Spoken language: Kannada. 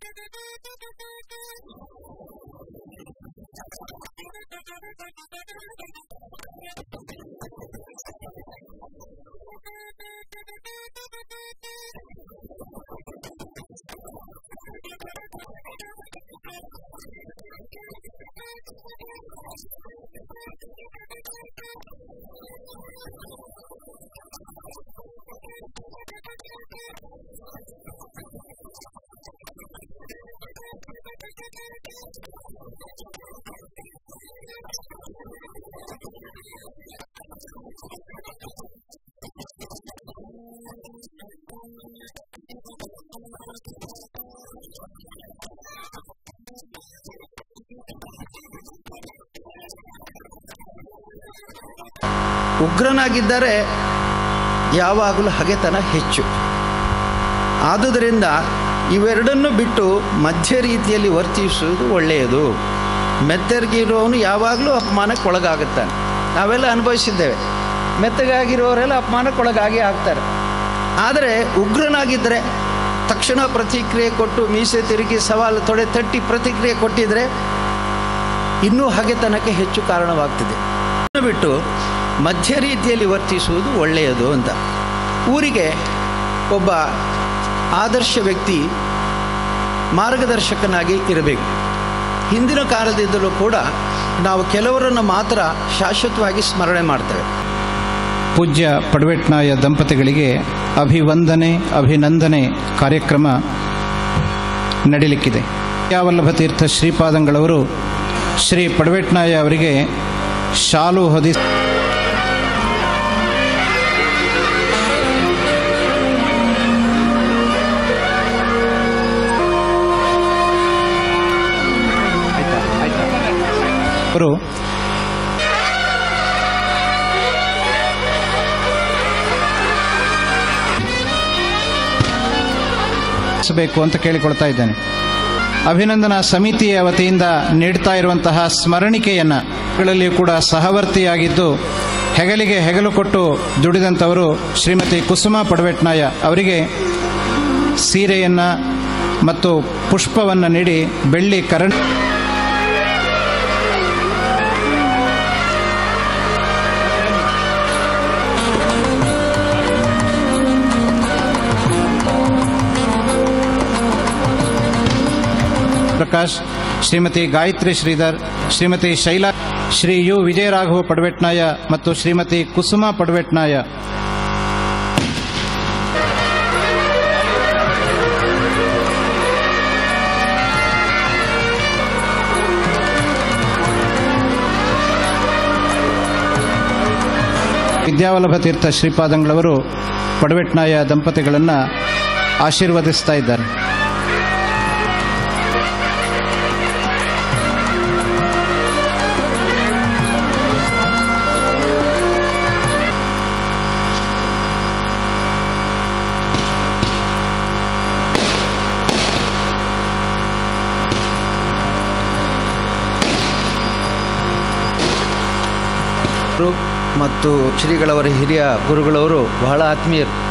ಉಗ್ರನಾಗಿದ್ದರೆ ಯಾವಾಗಲೂ ಹಗೆತನ ಹೆಚ್ಚು ಆದುದರಿಂದ ಇವೆರಡನ್ನು ಬಿಟ್ಟು ಮಧ್ಯ ರೀತಿಯಲ್ಲಿ ವರ್ತಿಸುವುದು ಒಳ್ಳೆಯದು ಮೆತ್ತಗಿರೋನು ಯಾವಾಗಲೂ ಅಪಮಾನಕ್ಕೆ ಒಳಗಾಗುತ್ತಾನೆ ನಾವೆಲ್ಲ ಅನುಭವಿಸಿದ್ದೇವೆ ಮೆತ್ತಗಾಗಿರೋರೆಲ್ಲ ಅಪಮಾನಕ್ಕೊಳಗಾಗಿ ಆಗ್ತಾರೆ ಆದರೆ ಉಗ್ರನಾಗಿದ್ದರೆ ತಕ್ಷಣ ಪ್ರತಿಕ್ರಿಯೆ ಕೊಟ್ಟು ಮೀಸೆ ತಿರುಗಿ ಸವಾಲು ತೊಡೆ ತಟ್ಟಿ ಪ್ರತಿಕ್ರಿಯೆ ಕೊಟ್ಟಿದ್ರೆ ಇನ್ನೂ ಹಗೆತನಕ್ಕೆ ಹೆಚ್ಚು ಕಾರಣವಾಗ್ತದೆ ಅದನ್ನು ಬಿಟ್ಟು ಮಧ್ಯ ರೀತಿಯಲ್ಲಿ ವರ್ತಿಸುವುದು ಒಳ್ಳೆಯದು ಅಂತ ಊರಿಗೆ ಒಬ್ಬ ಆದರ್ಶ ವ್ಯಕ್ತಿ ಮಾರ್ಗದರ್ಶಕನಾಗಿ ಇರಬೇಕು ಹಿಂದಿನ ಕಾಲದಿಂದಲೂ ಕೂಡ ನಾವು ಕೆಲವರನ್ನು ಮಾತ್ರ ಶಾಶ್ವತವಾಗಿ ಸ್ಮರಣೆ ಮಾಡ್ತೇವೆ ಪೂಜ್ಯ ಪಡ್ವೆಟ್ನಾಯ ದಂಪತಿಗಳಿಗೆ ಅಭಿವಂದನೆ ಅಭಿನಂದನೆ ಕಾರ್ಯಕ್ರಮ ನಡೀಲಿಕ್ಕಿದೆ ಯಾವಲ್ಲಭ ತೀರ್ಥ ಶ್ರೀಪಾದಂಗಳವರು ಶ್ರೀ ಪಡ್ವೆಟ್ನಾಯ ಅವರಿಗೆ ಶಾಲು ಹೊದಿ ಅವರು ಬೇಕು ಅಂತ ಕೇಳಿಕೊಳ್ತಾ ಇದ್ದೇನೆ ಅಭಿನಂದನಾ ಸಮಿತಿಯ ವತಿಯಿಂದ ನೀಡ್ತಾ ಇರುವಂತಹ ಸ್ಮರಣಿಕೆಯನ್ನ ಗಳಲ್ಲಿಯೂ ಕೂಡ ಸಹವರ್ತಿಯಾಗಿದ್ದು ಹೆಗಲಿಗೆ ಹೆಗಲು ಕೊಟ್ಟು ದುಡಿದಂಥವರು ಶ್ರೀಮತಿ ಕುಸುಮ ಪಡವೆಟ್ನಾಯ ಅವರಿಗೆ ಸೀರೆಯನ್ನ ಮತ್ತು ಪುಷ್ಪವನ್ನು ನೀಡಿ ಬೆಳ್ಳಿ ಕರಣ್ ಪ್ರಕಾಶ್ ಶ್ರೀಮತಿ ಗಾಯತ್ರಿ ಶ್ರೀಧರ್ ಶ್ರೀಮತಿ ಶೈಲಾ ಶ್ರೀ ಯು ವಿಜಯರಾಘವ ಪಡವೆಟ್ನಾಯ ಮತ್ತು ಶ್ರೀಮತಿ ಕುಸುಮ ಪಡವೆಟ್ನಾಯ ವಿದ್ಯಾವಲ್ಲಭ ತೀರ್ಥ ಶ್ರೀಪಾದಂಗಳವರು ಪಡವೆಟ್ನಾಯ ದಂಪತಿಗಳನ್ನು ಆಶೀರ್ವದಿಸ್ತಾ ಇದ್ದಾರೆ ಮತ್ತು ಶ್ರೀಗಳವರ ಹಿರಿಯ ಗುರುಗಳವರು ಬಹಳ ಆತ್ಮೀಯರು